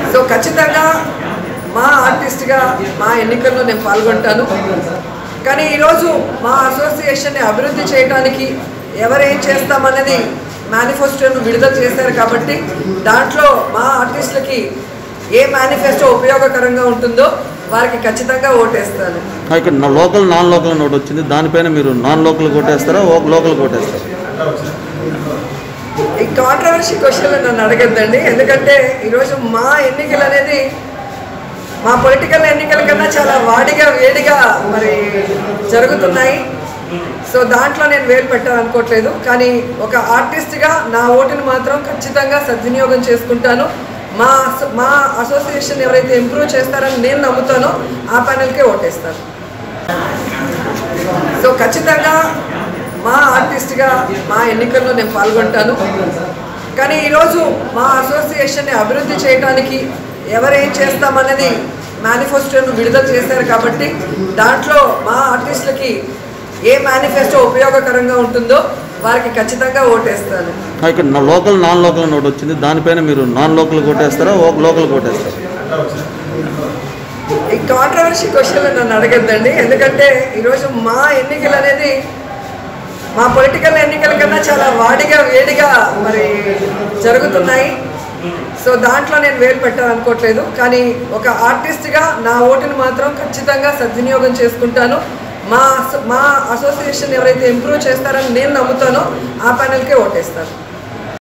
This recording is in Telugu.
సో ఖచ్చితంగా మా ఆర్టిస్ట్గా మా ఎన్నికల్లో నేను పాల్గొంటాను కానీ ఈరోజు మా అసోసియేషన్ని అభివృద్ధి చేయడానికి ఎవరేం చేస్తామన్నది మేనిఫెస్టోను విడుదల చేశారు కాబట్టి దాంట్లో మా ఆర్టిస్టులకి ఏ మేనిఫెస్టో ఉపయోగకరంగా ఉంటుందో వారికి ఖచ్చితంగా ఓటేస్తాను ఆ, ఇక్కడ నా లోకల్ నాన్ లోకల్ అని ఒకటి వచ్చింది దానిపైన మీరు నాన్ లోకల్ కొట్టేస్తారా ఓ లోకల్ కొట్టేస్తారా ఈ కాంట్రవర్సీ క్వశ్చన్లు నన్ను అడగద్దండి ఎందుకంటే ఈరోజు మా ఎన్నికలు అనేది మా పొలిటికల్ ఎన్నికల కన్నా చాలా వాడిగా వేడిగా మరి జరుగుతున్నాయి సో దాంట్లో నేను వేలు పెట్టాలనుకోవట్లేదు కానీ ఒక ఆర్టిస్ట్గా నా ఓటుని మాత్రం ఖచ్చితంగా సద్వినియోగం చేసుకుంటాను మా అసో- మా అసోసియేషన్ ఎవరైతే ఇంప్రూవ్ చేస్తారని నేను నమ్ముతానో ఆ ప్యానెల్కే ఓటేస్తాను సో ఖచ్చితంగా మా ఆర్టిస్ట్గా మా ఎన్నికల్లో నేను పాల్గొంటాను కానీ ఈరోజు మా అసోసియేషన్ని అభివృద్ధి చేయడానికి ఎవరేం చేస్తామన్నది మేనిఫెస్టోను విడుదల చేశారు కాబట్టి దాంట్లో మా ఆర్టిస్టులకి ఏ మేనిఫెస్టో ఉపయోగకరంగా ఉంటుందో వారికి ఖచ్చితంగా ఓటేస్తాను ఆ, ఇక్కడ నా లోకల్ నాన్ లోకల్ అని ఒకటి వచ్చింది దానిపైన మీరు నాన్ లోకల్ కొట్టేస్తారా ఓ లోకల్ కొట్టేస్తారా ఈ కాంట్రవర్సీ క్వశ్చన్లు నన్ను అడగద్దండి ఎందుకంటే ఈరోజు మా ఎన్నికలు అనేది మా పొలిటికల్ ఎన్నికల కన్నా చాలా వాడిగా వేడిగా మరి జరుగుతున్నాయి సో దాంట్లో నేను వేలు పెట్టాలనుకోవట్లేదు కానీ ఒక ఆర్టిస్ట్గా నా ఓటుని మాత్రం ఖచ్చితంగా సద్వినియోగం చేసుకుంటాను మా అసో- మా అసోసియేషన్ ఎవరైతే ఇంప్రూవ్ చేస్తారని నేను నమ్ముతానో ఆ ప్యానెల్కే ఓటేస్తాను